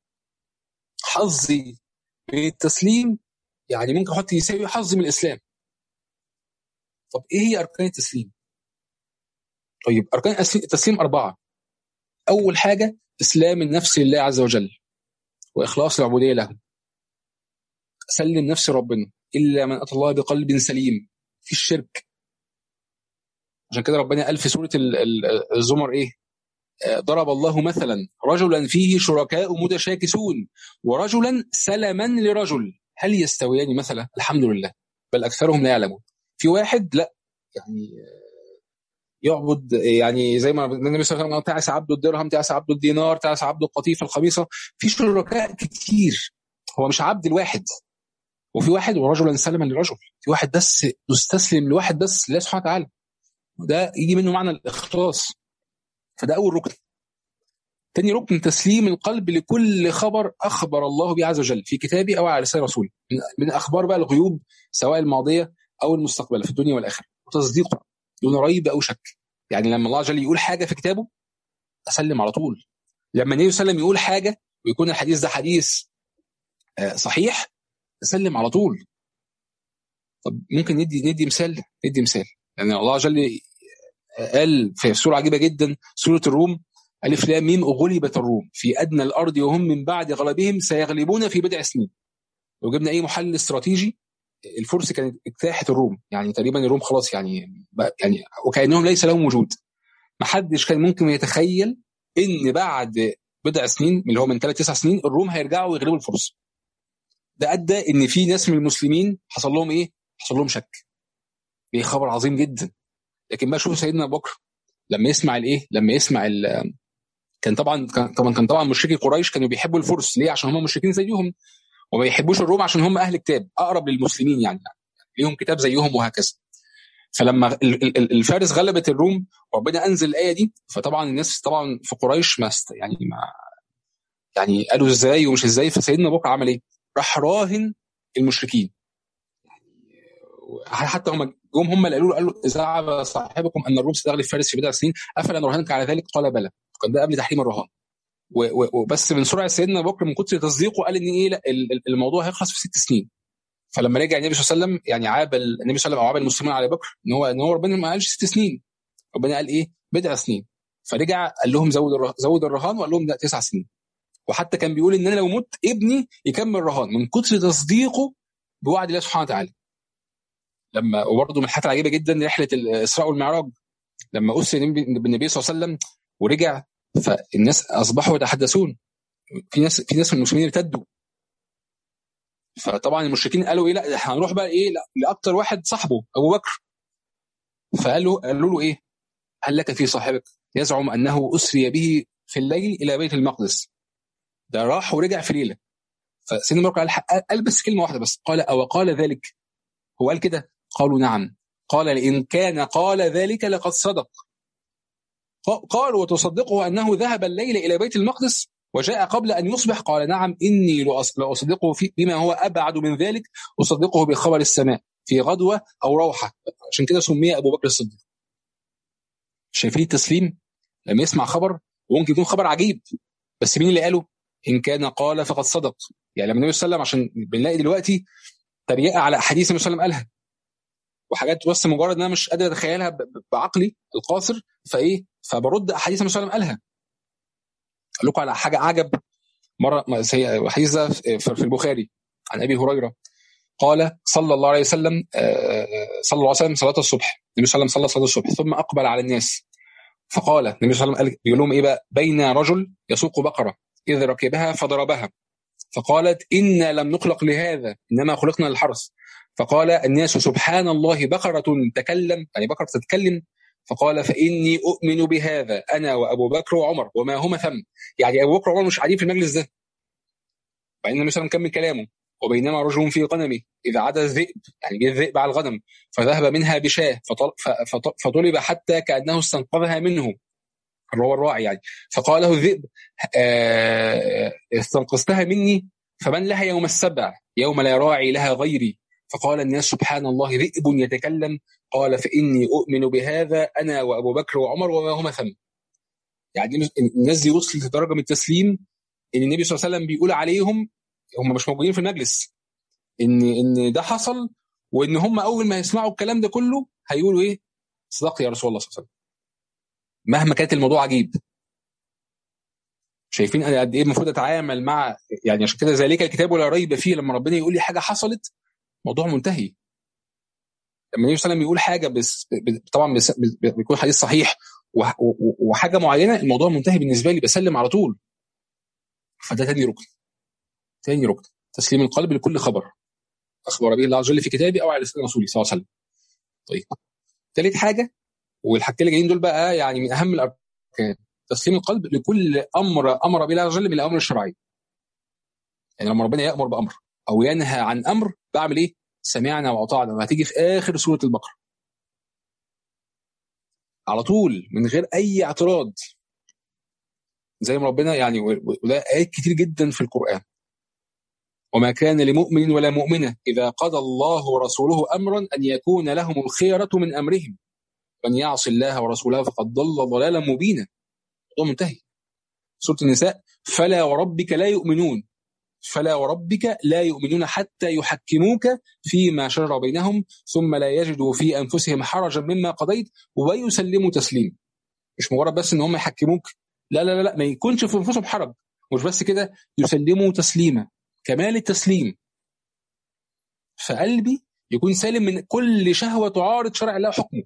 حظي من التسليم يعني ممكن احط يساوي حظي من الاسلام طب ايه هي اركان التسليم طيب اركان التسليم اربعه اول حاجه اسلام النفس لله عز وجل واخلاص العبوديه له اسلم نفسي ربنا الا من اتى الله بقلب سليم في الشرك عشان كده ربنا قال في سوره الزمر ايه ضرب الله مثلا رجلا فيه شركاء متشاكسون ورجلا سلما لرجل هل يستويان مثلا الحمد لله بل اكثرهم لا يعلمون في واحد لا يعني يعبد يعني زي ما النبي صلى الله عليه وسلم تعس عبد الدرهم تعس عبد الدينار تعس عبد القطيفه الخبيصه في شركاء كتير هو مش عبد الواحد وفي واحد ورجلا سلما لرجل في واحد بس يستسلم لواحد بس لله سبحانه وتعالى وده يجي منه معنى الاخلاص فده اول ركن تاني ركن تسليم القلب لكل خبر اخبر الله به عز وجل في كتابه او على لسان رسوله من اخبار بقى الغيوب سواء الماضيه او المستقبل في الدنيا والاخره وتصديقه دون ريب او شك يعني لما الله جل يقول حاجه في كتابه اسلم على طول لما النبي صلى الله عليه وسلم يقول حاجه ويكون الحديث ده حديث صحيح اسلم على طول طب ممكن ندي ندي مثال ندي مثال يعني الله جل قال في سوره عجيبه جدا سوره الروم الف لام ميم غلبت الروم في ادنى الارض وهم من بعد غلبهم سيغلبون في بضع سنين لو جبنا اي محلل استراتيجي الفرس كانت اجتاحت الروم يعني تقريبا الروم خلاص يعني يعني وكانهم ليس لهم وجود ما حدش كان ممكن يتخيل ان بعد بضع سنين اللي هو من ثلاث تسع سنين الروم هيرجعوا ويغلبوا الفرس ده ادى ان في ناس من المسلمين حصل لهم ايه؟ حصل لهم شك دي خبر عظيم جدا لكن بقى شوف سيدنا ابو بكر لما يسمع الايه لما يسمع ال كان طبعا كان طبعا كان طبعا مشركي قريش كانوا بيحبوا الفرس ليه عشان هم مشركين زيهم وما يحبوش الروم عشان هم اهل كتاب اقرب للمسلمين يعني, يعني ليهم كتاب زيهم وهكذا فلما الفارس غلبت الروم وربنا انزل الايه دي فطبعا الناس طبعا في قريش ما يعني ما يعني قالوا ازاي ومش ازاي فسيدنا بكر عمل ايه؟ راح راهن المشركين حتى هم جم هم اللي قالوا له قالوا زعم صاحبكم ان الروم ستغلب فارس في بضع سنين افلا نرهنك على ذلك قال بلى كان ده قبل تحريم الرهان وبس من سرعه سيدنا بكر من كتر تصديقه قال ان ايه لا الموضوع هيخلص في ست سنين فلما رجع النبي صلى الله عليه وسلم يعني عاب النبي صلى الله عليه وسلم او عاب المسلمين على بكر ان هو ان هو ربنا ما قالش ست سنين ربنا قال ايه بضع سنين فرجع قال لهم زود زود الرهان وقال لهم لا تسع سنين وحتى كان بيقول ان انا لو مت ابني يكمل رهان من كتر تصديقه بوعد الله سبحانه وتعالى لما وبرضه من الحاجات العجيبه جدا رحله الاسراء والمعراج لما اسري بالنبي صلى الله عليه وسلم ورجع فالناس اصبحوا يتحدثون في ناس في ناس من المسلمين ارتدوا فطبعا المشركين قالوا ايه لا احنا هنروح بقى ايه لا لاكتر واحد صاحبه ابو بكر فقالوا قالوا له ايه هل لك في صاحبك يزعم انه اسري به في الليل الى بيت المقدس ده راح ورجع في ليله فسيدنا ابو بكر قال, قال بس كلمه واحده بس قال او قال ذلك هو قال كده قالوا نعم قال لئن كان قال ذلك لقد صدق قال وتصدقه أنه ذهب الليل إلى بيت المقدس وجاء قبل أن يصبح قال نعم إني لأصدقه بما هو أبعد من ذلك أصدقه بخبر السماء في غدوة أو روحة عشان كده سمي أبو بكر الصديق شايفين التسليم لما يسمع خبر وممكن يكون خبر عجيب بس مين اللي قاله إن كان قال فقد صدق يعني لما النبي صلى الله عليه وسلم عشان بنلاقي دلوقتي تريقة على أحاديث النبي صلى الله عليه وسلم قالها وحاجات بس مجرد ان انا مش قادر اتخيلها بعقلي القاصر فايه فبرد احاديث النبي صلى الله عليه وسلم قالها اقول لكم على حاجه عجب مره حديث في البخاري عن ابي هريره قال صلى الله عليه وسلم صلى الله عليه وسلم صلاه الصبح النبي صلى الله عليه وسلم صلى صلاه الصبح ثم اقبل على الناس فقال النبي صلى الله عليه وسلم بيقول لهم ايه بقى بين رجل يسوق بقره اذ ركبها فضربها فقالت إنا لم نخلق لهذا إنما خلقنا للحرث فقال الناس سبحان الله بقرة تكلم يعني بقرة تتكلم فقال فإني أؤمن بهذا أنا وأبو بكر وعمر وما هما ثم يعني أبو بكر وعمر مش قاعدين في المجلس ده فإن النبي صلى الله عليه وسلم كمل كلامه وبينما رجل في غنمه إذا عدا الذئب يعني جه الذئب على الغنم فذهب منها بشاة فطلب حتى كأنه استنقذها منه هو الراعي يعني فقال له الذئب استنقذتها مني فمن لها يوم السبع يوم لا راعي لها غيري فقال الناس سبحان الله ذئب يتكلم قال فإني أؤمن بهذا أنا وأبو بكر وعمر وما هما ثم يعني الناس دي وصلت لدرجة من التسليم إن النبي صلى الله عليه وسلم بيقول عليهم هم مش موجودين في المجلس إن إن ده حصل وإن هم أول ما يسمعوا الكلام ده كله هيقولوا إيه صدق يا رسول الله صلى الله عليه وسلم مهما كانت الموضوع عجيب شايفين انا قد ايه المفروض اتعامل مع يعني عشان كده ذلك الكتاب ولا ريب فيه لما ربنا يقول لي حاجه حصلت موضوع منتهي لما النبي صلى الله عليه وسلم يقول حاجه بس طبعا بس بيكون حديث صحيح وحاجه معينه الموضوع منتهي بالنسبه لي بسلم على طول فده تاني ركن تاني ركن تسليم القلب لكل خبر اخبر به الله عز وجل في كتابه او على لسان رسوله صلى الله عليه وسلم طيب ثالث حاجه والحاجتين اللي جايين دول بقى يعني من اهم الاركان تسليم القلب لكل امر امر بالله عز وجل من الامر الشرعيه يعني لما ربنا يامر بامر او ينهى عن امر بعمل ايه سمعنا واطعنا وهتيجي في اخر سوره البقره على طول من غير اي اعتراض زي ما ربنا يعني وده ايات كتير جدا في القران وما كان لمؤمن ولا مؤمنه اذا قضى الله ورسوله امرا ان يكون لهم الخيره من امرهم من يعص الله ورسوله فقد ضل ضلالا مبينا الموضوع منتهي سوره النساء فلا وربك لا يؤمنون فلا وربك لا يؤمنون حتى يحكموك فيما شجر بينهم ثم لا يجدوا في انفسهم حرجا مما قضيت ويسلموا تسليما مش مجرد بس ان هم يحكموك لا لا لا ما يكونش في انفسهم حرج مش بس كده يسلموا تسليما كمال التسليم فقلبي يكون سالم من كل شهوه تعارض شرع الله حكمه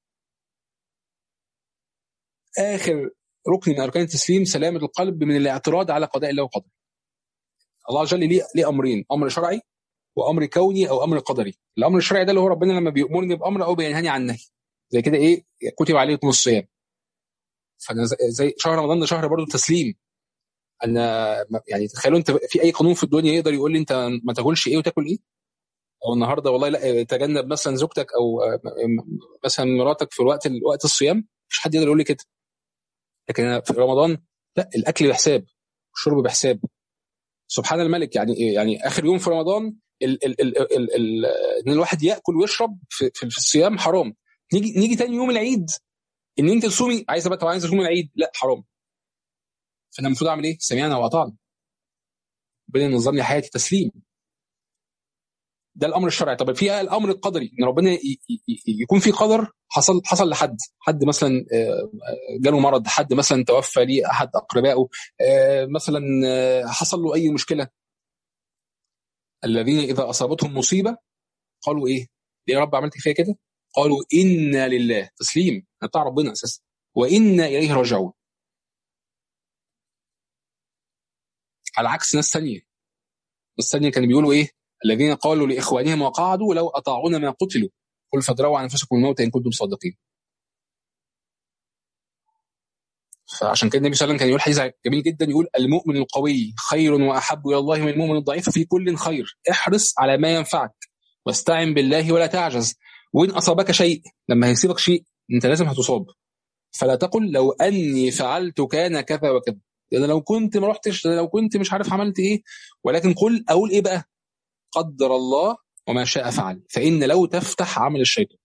اخر ركن من اركان التسليم سلامه القلب من الاعتراض على قضاء الله وقدره الله عز وجل ليه ليه امرين امر شرعي وامر كوني او امر قدري الامر الشرعي ده اللي هو ربنا لما بيامرني بامر او بينهاني عن نهي زي كده ايه كتب عليكم الصيام فانا زي شهر رمضان ده شهر برضه تسليم انا يعني تخيلوا انت في اي قانون في الدنيا يقدر يقول لي انت ما تاكلش ايه وتاكل ايه او النهارده والله لا تجنب مثلا زوجتك او مثلا مراتك في وقت وقت الصيام مش حد يقدر يقول لي كده لكن في رمضان لا الاكل بحساب الشرب بحساب سبحان الملك يعني يعني اخر يوم في رمضان ال ال ال ال ال ان الواحد ياكل ويشرب في, في, في الصيام حرام نيجي نيجي تاني يوم العيد ان انت تصومي عايزه بقى عايزه تصومي العيد لا حرام فانا المفروض اعمل ايه؟ سمعنا واطعنا ربنا نظم لي حياتي تسليم ده الامر الشرعي طب في الامر القدري ان ربنا يكون في قدر حصل حصل لحد حد مثلا جاله مرض حد مثلا توفى ليه احد اقربائه مثلا حصل له اي مشكله الذين اذا اصابتهم مصيبه قالوا ايه؟ ليه يا رب عملت فيا كده؟ قالوا انا لله تسليم بتاع ربنا اساسا وانا اليه راجعون على عكس ناس ثانيه ناس ثانيه كانوا بيقولوا ايه؟ الذين قالوا لاخوانهم وقعدوا لو اطاعونا ما قتلوا قل فادروا عن انفسكم الموت ان كنتم صادقين. فعشان كده النبي صلى الله عليه وسلم كان يقول حديث جميل جدا يقول المؤمن القوي خير واحب الى الله من المؤمن الضعيف في كل خير احرص على ما ينفعك واستعن بالله ولا تعجز وان اصابك شيء لما هيصيبك شيء انت لازم هتصاب فلا تقل لو اني فعلت كان كذا وكذا انا لو كنت ما رحتش لو كنت مش عارف عملت ايه ولكن قل اقول ايه بقى قدر الله وما شاء فعل فإن لو تفتح عمل الشيطان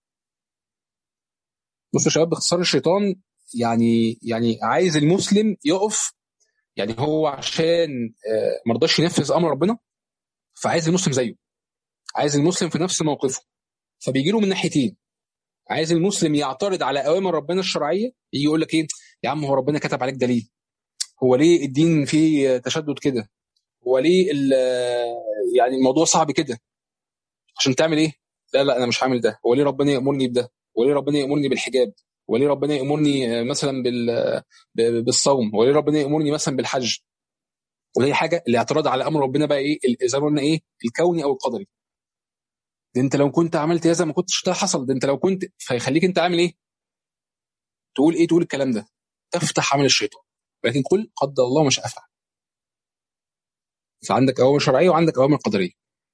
بصوا يا شباب باختصار الشيطان يعني يعني عايز المسلم يقف يعني هو عشان ما رضاش ينفذ امر ربنا فعايز المسلم زيه عايز المسلم في نفس موقفه فبيجي له من ناحيتين عايز المسلم يعترض على اوامر ربنا الشرعيه يجي يقول لك ايه يا عم هو ربنا كتب عليك ده ليه؟ هو ليه الدين فيه تشدد كده؟ هو ليه يعني الموضوع صعب كده عشان تعمل ايه لا لا انا مش هعمل ده هو ليه ربنا يامرني بده هو ليه ربنا يامرني بالحجاب هو ليه ربنا يامرني مثلا بال بالصوم هو ليه ربنا يامرني مثلا بالحج ودي حاجه الاعتراض على امر ربنا بقى ايه زي ما قلنا ايه الكوني او القدري ده انت لو كنت عملت هذا ما كنتش ده حصل ده انت لو كنت فيخليك انت عامل ايه تقول ايه تقول الكلام ده تفتح عمل الشيطان لكن قل قدر الله مش افعل فعندك اوامر شرعيه وعندك اوامر قدريه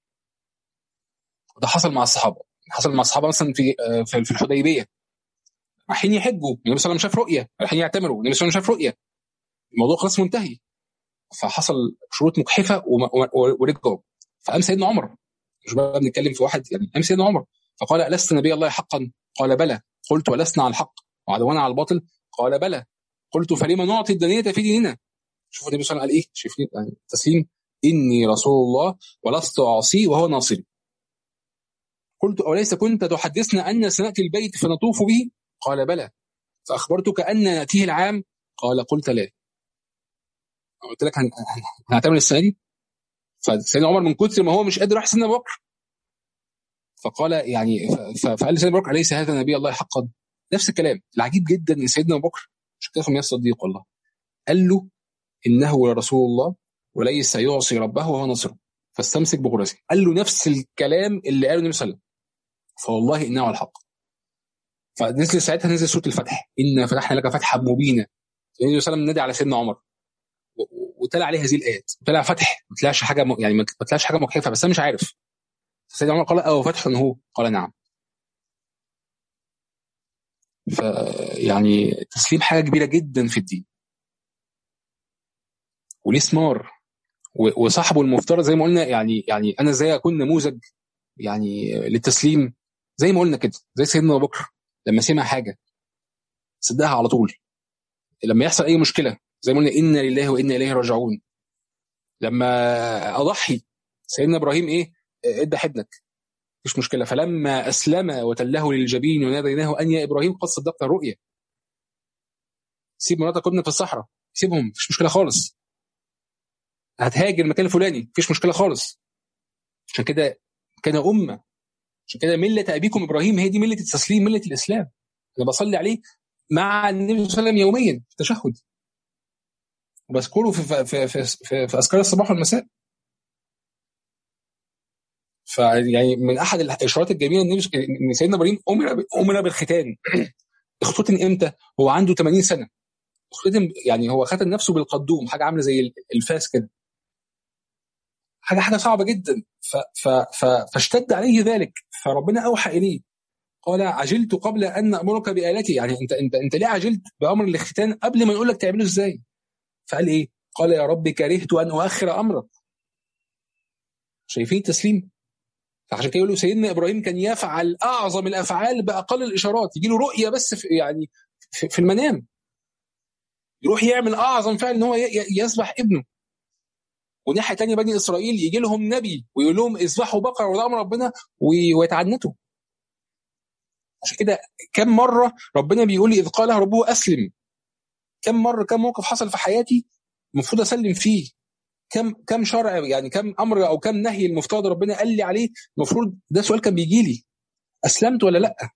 وده حصل مع الصحابه حصل مع الصحابه مثلا في في الحديبيه رايحين يحجوا النبي صلى الله عليه وسلم شاف رؤيه رايحين يعتمروا النبي صلى الله عليه وسلم شاف رؤيه الموضوع خلاص منتهي فحصل شروط مجحفه ورجعوا فقام سيدنا عمر مش بقى بنتكلم في واحد يعني قام سيدنا عمر فقال ألست نبي الله حقا قال بلى قلت ولسنا على الحق وعدونا على الباطل قال بلى قلت فلما نعطي الدنية في ديننا شوفوا النبي صلى الله عليه وسلم قال ايه شايفين يعني تسليم اني رسول الله ولست اعصي وهو ناصري قلت أوليس كنت تحدثنا أن سنأتي البيت فنطوف به قال بلى فأخبرتك أن نأتيه العام قال قلت لا قلت لك هنعتمر السنة دي فسيدنا عمر من كثر ما هو مش قادر يروح سيدنا ابو بكر فقال يعني فقال لسيدنا ابو بكر اليس هذا نبي الله حقا نفس الكلام العجيب جدا ان سيدنا ابو بكر مش كده من الصديق والله قال له انه لرسول الله وليس يعصي ربه وهو نصره فاستمسك بغرسه قال له نفس الكلام اللي قاله النبي صلى الله عليه وسلم فوالله انه الحق فنزل ساعتها نزل سوره الفتح انا فتحنا لك فتحا مبينا النبي صلى الله عليه وسلم نادي على سيدنا عمر وتلا عليه هذه الايات وتلا فتح ما طلعش حاجه م... يعني ما طلعش حاجه مكيفه بس انا مش عارف سيدنا عمر قال او فتح هو قال نعم ف يعني التسليم حاجه كبيره جدا في الدين وليه ثمار وصاحبه المفترض زي ما قلنا يعني يعني انا ازاي اكون نموذج يعني للتسليم زي ما قلنا كده زي سيدنا ابو بكر لما سمع حاجه صدقها على طول لما يحصل اي مشكله زي ما قلنا انا لله وانا اليه راجعون لما اضحي سيدنا ابراهيم ايه اذبح ابنك مفيش مشكله فلما اسلم وتله للجبين وناديناه ان يا ابراهيم قد صدقت الرؤيا سيب مراتك وابنك في الصحراء سيبهم مفيش مشكله خالص هتهاجر المكان الفلاني مفيش مشكله خالص عشان كده كان امه عشان كده مله ابيكم ابراهيم هي دي مله التسليم مله الاسلام انا بصلي عليه مع النبي صلى الله عليه وسلم يوميا في التشهد وبذكره في في في في, في اذكار الصباح والمساء فيعني من احد الاشارات الجميله ان سيدنا ابراهيم امر امر بالختان اختتن امتى؟ هو عنده 80 سنه اختتن يعني هو ختن نفسه بالقدوم حاجه عامله زي الفاس كده حاجه حاجه صعبه جدا ف ف ف فاشتد عليه ذلك فربنا اوحى اليه قال عجلت قبل ان امرك بالتي يعني انت انت انت ليه عجلت بامر الاختتان قبل ما يقول لك تعمله ازاي؟ فقال ايه؟ قال يا رب كرهت ان اؤخر امرك شايفين التسليم؟ فعشان كده يقولوا سيدنا ابراهيم كان يفعل اعظم الافعال باقل الاشارات يجي له رؤيه بس في يعني في, في المنام يروح يعمل اعظم فعل ان هو يذبح ابنه وناحيه ثانيه بني اسرائيل يجي لهم نبي ويقول لهم اذبحوا بقره وده امر ربنا ويتعنتوا عشان كده كم مره ربنا بيقول لي اذ قال ربه اسلم كم مره كم موقف حصل في حياتي المفروض اسلم فيه كم كم شرع يعني كم امر او كم نهي المفترض ربنا قال لي عليه المفروض ده سؤال كان بيجي لي اسلمت ولا لا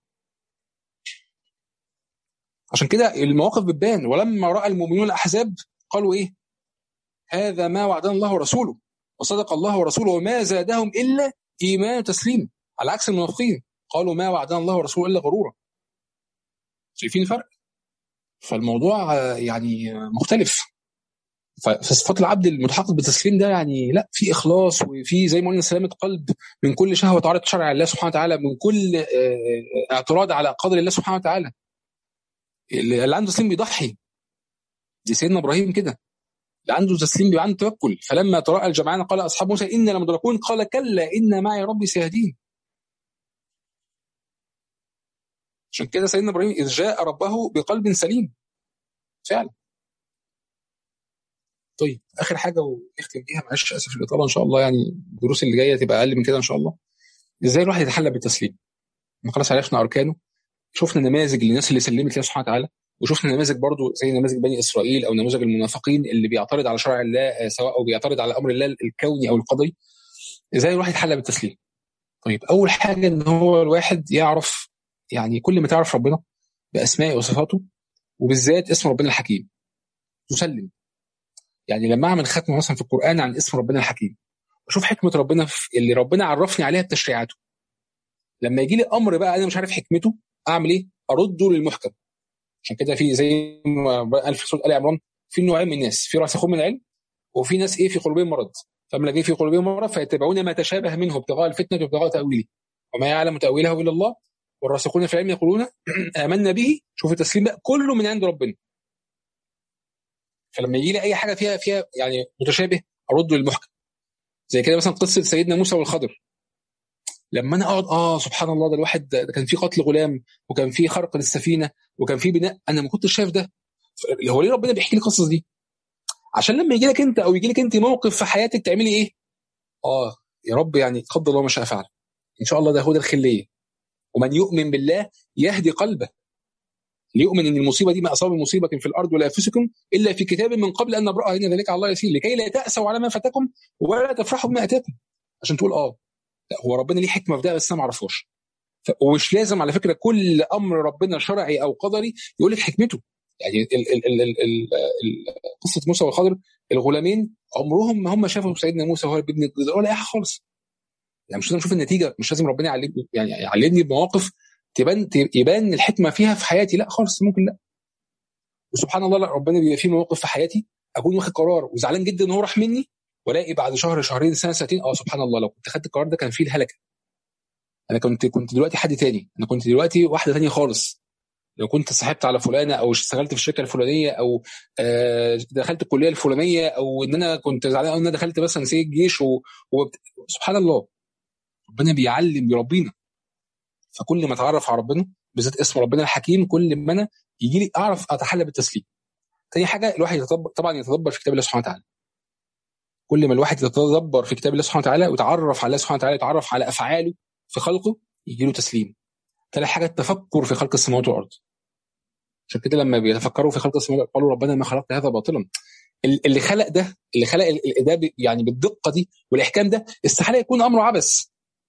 عشان كده المواقف بتبان ولما راى المؤمنون الاحزاب قالوا ايه هذا ما وعدنا الله ورسوله وصدق الله ورسوله وما زادهم الا ايمان وتسليم على عكس المنافقين قالوا ما وعدنا الله ورسوله الا غرورا شايفين الفرق فالموضوع يعني مختلف فصفات العبد المتحقق بالتسليم ده يعني لا في اخلاص وفي زي ما قلنا سلامه قلب من كل شهوه تعارض شرع الله سبحانه وتعالى من كل اعتراض على قدر الله سبحانه وتعالى اللي عنده تسليم بيضحي دي سيدنا ابراهيم كده اللي عنده تسليم بيبقى عنده توكل فلما تراءى الجمعان قال اصحاب موسى انا لمدركون قال كلا ان معي ربي سيهدين عشان كده سيدنا ابراهيم اذ جاء ربه بقلب سليم فعلا طيب اخر حاجه ونختم بيها معلش اسف الاطاله ان شاء الله يعني الدروس اللي جايه تبقى اقل من كده ان شاء الله ازاي الواحد يتحلى بالتسليم خلاص عرفنا اركانه شفنا نماذج للناس اللي سلمت لله سبحانه وتعالى وشفنا نماذج برضو زي نماذج بني اسرائيل او نموذج المنافقين اللي بيعترض على شرع الله سواء او بيعترض على امر الله الكوني او القدري ازاي الواحد يتحلى بالتسليم طيب اول حاجه ان هو الواحد يعرف يعني كل ما تعرف ربنا باسمائه وصفاته وبالذات اسم ربنا الحكيم تسلم يعني لما اعمل ختمه مثلا في القران عن اسم ربنا الحكيم واشوف حكمه ربنا في اللي ربنا عرفني عليها بتشريعاته لما يجي لي امر بقى انا مش عارف حكمته اعمل ايه؟ ارده للمحكم عشان كده في زي ما قال في سوره ال عمران في نوعين من الناس في راسخون من العلم وفي ناس ايه في قلوبهم مرض فاما الذين في قلوبهم مرض فيتبعون ما تشابه منه ابتغاء الفتنه وابتغاء تاويله وما يعلم تاويله الا الله والراسخون في العلم يقولون امنا به شوف التسليم بقى كله من عند ربنا فلما يجي لي اي حاجه فيها فيها يعني متشابه ارده للمحكم زي كده مثلا قصه سيدنا موسى والخضر لما انا اقعد اه سبحان الله ده الواحد ده كان في قتل غلام وكان في خرق للسفينه وكان في بناء انا ما كنتش شايف ده هو ليه ربنا بيحكي لي القصص دي عشان لما يجي لك انت او يجي لك انت موقف في حياتك تعملي ايه اه يا رب يعني قدر الله ما شاء فعل ان شاء الله ده هو ده الخليه ومن يؤمن بالله يهدي قلبه ليؤمن ان المصيبه دي ما اصاب مصيبه في الارض ولا انفسكم الا في كتاب من قبل ان نبراها ان ذلك على الله يسير لكي لا تاسوا على ما فاتكم ولا تفرحوا بما اتاكم عشان تقول اه لا هو ربنا ليه حكمه في ده بس انا ما اعرفهاش ومش لازم على فكره كل امر ربنا شرعي او قدري يقول لك حكمته يعني ال ال ال ال ال ال قصه موسى والخضر الغلامين عمرهم ما هم شافوا سيدنا موسى وهو بيبني الجدار ولا اي حاجه خالص يعني مش لازم نشوف النتيجه مش لازم ربنا يعلمني يعني يعلمني بمواقف تبان يبان الحكمه فيها في حياتي لا خالص ممكن لا وسبحان الله لا ربنا بيبقى في مواقف في حياتي اكون واخد قرار وزعلان جدا ان هو راح مني والاقي بعد شهر شهرين سنه سنتين اه سبحان الله لو كنت خدت القرار ده كان فيه الهلكه انا كنت كنت دلوقتي حد تاني انا كنت دلوقتي واحده تانية خالص لو كنت صاحبت على فلانه او اشتغلت في الشركه الفلانيه او دخلت الكليه الفلانيه او ان انا كنت زعلان ان انا دخلت مثلا سي الجيش و... و... سبحان الله ربنا بيعلم بيربينا فكل ما اتعرف على ربنا بالذات اسم ربنا الحكيم كل ما انا يجي لي اعرف اتحلى بالتسليم تاني حاجه الواحد يتدبر طبعا يتدبر في كتاب الله سبحانه وتعالى كل ما الواحد يتدبر في كتاب الله سبحانه وتعالى ويتعرف على الله سبحانه وتعالى يتعرف على افعاله في خلقه يجي له تسليم ثالث حاجه التفكر في خلق السماوات والارض عشان كده لما بيتفكروا في خلق السماوات قالوا ربنا ما خلقت هذا باطلا اللي خلق ده اللي خلق ده يعني بالدقه دي والاحكام ده استحاله يكون امره عبث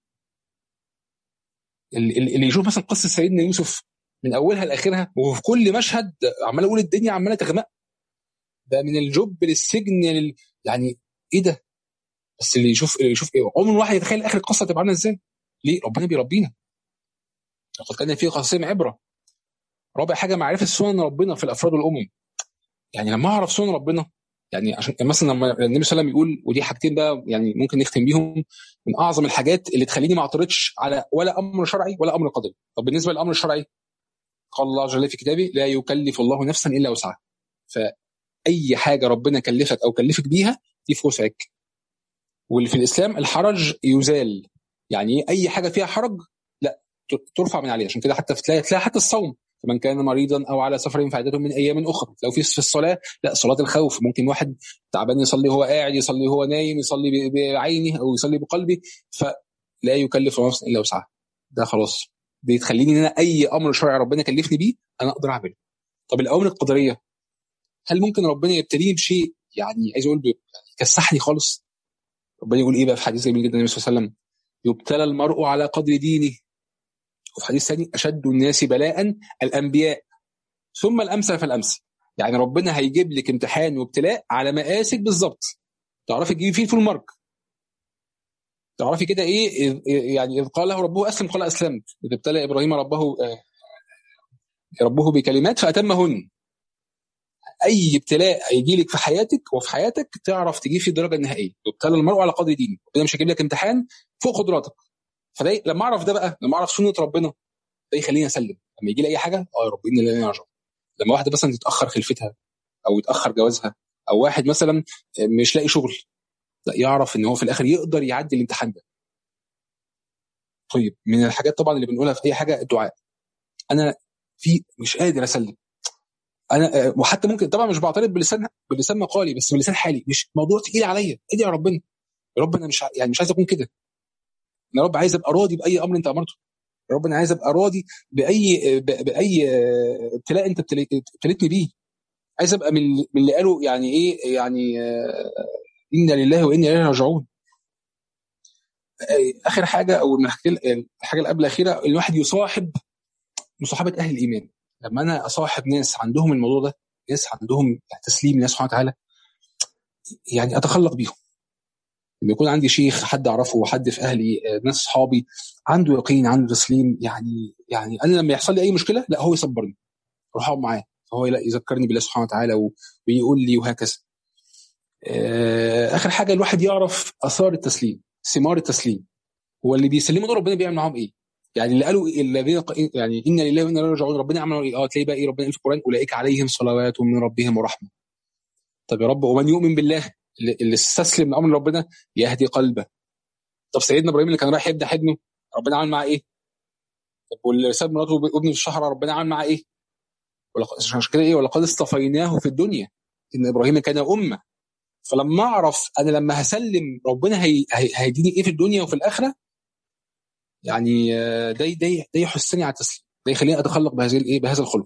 اللي يشوف مثلا قصه سيدنا يوسف من اولها لاخرها وفي كل مشهد عمال اقول الدنيا عماله تغمق ده من الجب للسجن لل... يعني ايه ده؟ بس اللي يشوف اللي يشوف ايه عمر الواحد يتخيل اخر القصه تبقى عامله ازاي ليه ربنا بيربينا لقد كان في قصصهم عبره رابع حاجه معرفه سنن ربنا في الافراد والامم يعني لما اعرف سنن ربنا يعني عشان مثلا لما النبي صلى الله عليه وسلم يقول ودي حاجتين بقى يعني ممكن نختم بيهم من اعظم الحاجات اللي تخليني ما اعترضش على ولا امر شرعي ولا امر قدري طب بالنسبه للامر الشرعي قال الله جل في كتابه لا يكلف الله نفسا الا وسعها فاي حاجه ربنا كلفك او كلفك بيها دي في وسعك واللي في الاسلام الحرج يزال يعني اي حاجه فيها حرج لا ترفع من عليه عشان كده حتى تلاقي تلاقي حتى الصوم فمن كان مريضا او على سفر فعدته من ايام اخرى لو في في الصلاه لا صلاه الخوف ممكن واحد تعبان يصلي وهو قاعد يصلي وهو نايم يصلي بعينه او يصلي بقلبه فلا يكلف نفسا الا وسعها ده خلاص دي تخليني ان انا اي امر شرعي ربنا كلفني بيه انا اقدر اعمله طب الاوامر القدريه هل ممكن ربنا يبتليني بشيء يعني عايز اقول يكسحني خالص ربنا يقول ايه بقى في حديث جميل جدا النبي صلى الله عليه وسلم يبتلى المرء على قدر دينه وفي حديث ثاني اشد الناس بلاء الانبياء ثم الامثل فالامثل يعني ربنا هيجيب لك امتحان وابتلاء على مقاسك بالظبط تعرفي تجيبي فيه الفول مارك تعرفي كده ايه يعني اذ قال له ربه اسلم قال اسلمت اذ ابتلى ابراهيم ربه ربه بكلمات فاتمهن اي ابتلاء هيجي لك في حياتك وفي حياتك تعرف تجيب فيه الدرجه النهائيه يبتلى المرء على قدر دينه ربنا مش هيجيب لك امتحان فوق قدراتك فده لما اعرف ده بقى لما اعرف سنه ربنا ده يخليني اسلم لما يجي لي اي حاجه اه يا رب ان لا يرجع لما واحده مثلا تتاخر خلفتها او يتاخر جوازها او واحد مثلا مش لاقي شغل لا يعرف ان هو في الاخر يقدر يعدي الامتحان ده طيب من الحاجات طبعا اللي بنقولها في اي حاجه الدعاء انا في مش قادر اسلم انا وحتى ممكن طبعا مش بعترض بلسان بلسان مقالي بس بلسان حالي مش موضوع تقيل عليا ادعي يا ربنا يا رب انا مش يعني مش عايز اكون كده يا رب عايز ابقى راضي باي امر انت امرته يا رب انا عايز ابقى راضي باي باي ابتلاء انت ابتليتني بيه عايز ابقى من من اللي قالوا يعني ايه يعني انا لله وانا اليه راجعون اخر حاجه او الحاجه اللي قبل الاخيره الواحد يصاحب مصاحبه اهل الايمان لما انا اصاحب ناس عندهم الموضوع ده ناس عندهم تسليم لله سبحانه وتعالى يعني اتخلق بيهم لما يكون عندي شيخ حد اعرفه حد في اهلي ناس اصحابي عنده يقين عنده تسليم يعني يعني انا لما يحصل لي اي مشكله لا هو يصبرني اروح اقعد معاه فهو لا يذكرني بالله سبحانه وتعالى ويقول لي وهكذا اخر حاجه الواحد يعرف اثار التسليم ثمار التسليم هو اللي بيسلموا دول ربنا بيعمل معاهم ايه يعني اللي قالوا الذين يعني ان لله وانا اليه راجعون ربنا عملوا ايه اه تلاقي بقى ايه ربنا في القران اولئك عليهم صلوات من ربهم ورحمه طب يا رب ومن يؤمن بالله اللي استسلم لامر ربنا يهدي قلبه طب سيدنا ابراهيم اللي كان رايح يبدا حضنه ربنا عمل معاه ايه؟ طب واللي ساب مراته وابنه في الشهر ربنا عمل معاه ايه؟ عشان كده ايه ولقد اصطفيناه في الدنيا ان ابراهيم كان امه فلما اعرف انا لما هسلم ربنا هي... هي... هيديني ايه في الدنيا وفي الاخره يعني ده ده ده يحسني على التسليم ده يخليني اتخلق بهذه الايه بهذا الخلق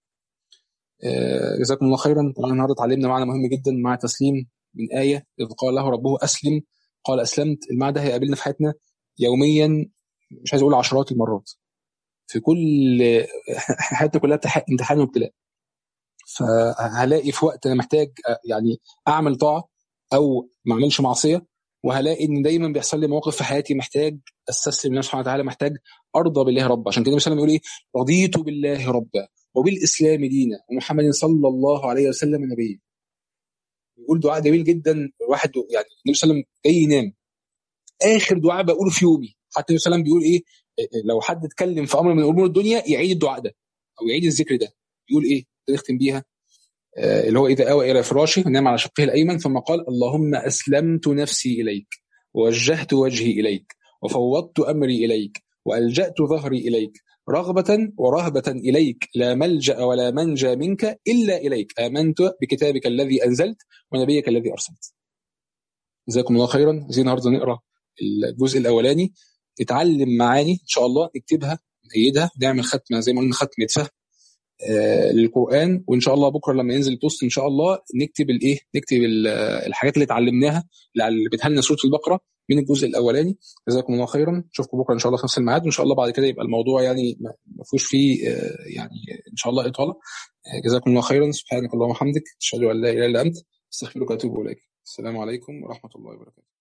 جزاكم الله خيرا طبعا النهارده اتعلمنا معنى مهم جدا مع التسليم من آية إذ قال له ربه أسلم قال أسلمت المعنى ده هيقابلنا في حياتنا يوميا مش عايز أقول عشرات المرات في كل حياتنا كلها امتحان وابتلاء فهلاقي في وقت أنا محتاج يعني أعمل طاعة أو ما أعملش معصية وهلاقي ان دايما بيحصل لي مواقف في حياتي محتاج استسلم لله سبحانه وتعالى محتاج ارضى بالله ربا عشان كده مثلا يقول ايه رضيت بالله ربا وبالاسلام دينا ومحمد صلى الله عليه وسلم نبيا بيقول دعاء جميل جدا الواحد يعني النبي صلى الله عليه وسلم جاي ينام اخر دعاء بقوله في يومي حتى النبي صلى الله عليه وسلم بيقول ايه لو حد اتكلم في امر من امور الدنيا يعيد الدعاء ده او يعيد الذكر ده يقول ايه نختم بيها آه اللي هو اذا اوى الى فراشه نام على شقه الايمن ثم قال اللهم اسلمت نفسي اليك ووجهت وجهي اليك وفوضت امري اليك والجات ظهري اليك رغبة ورهبة إليك لا ملجأ ولا منجى منك إلا إليك آمنت بكتابك الذي أنزلت ونبيك الذي أرسلت جزاكم الله خيرا زي النهارده نقرا الجزء الأولاني نتعلم معاني إن شاء الله نكتبها نأيدها نعمل ختمة زي ما قلنا ختمة فهم آه للقرآن وإن شاء الله بكرة لما ينزل البوست إن شاء الله نكتب الإيه نكتب الحاجات اللي اتعلمناها اللي بتهلنا سورة البقرة من الجزء الاولاني جزاكم الله خيرا نشوفكم بكره ان شاء الله في نفس الميعاد وان شاء الله بعد كده يبقى الموضوع يعني ما فيهوش فيه يعني ان شاء الله اطاله جزاكم الله خيرا سبحانك اللهم وبحمدك اشهد ان لا اله الا انت استغفرك واتوب اليك السلام عليكم ورحمه الله وبركاته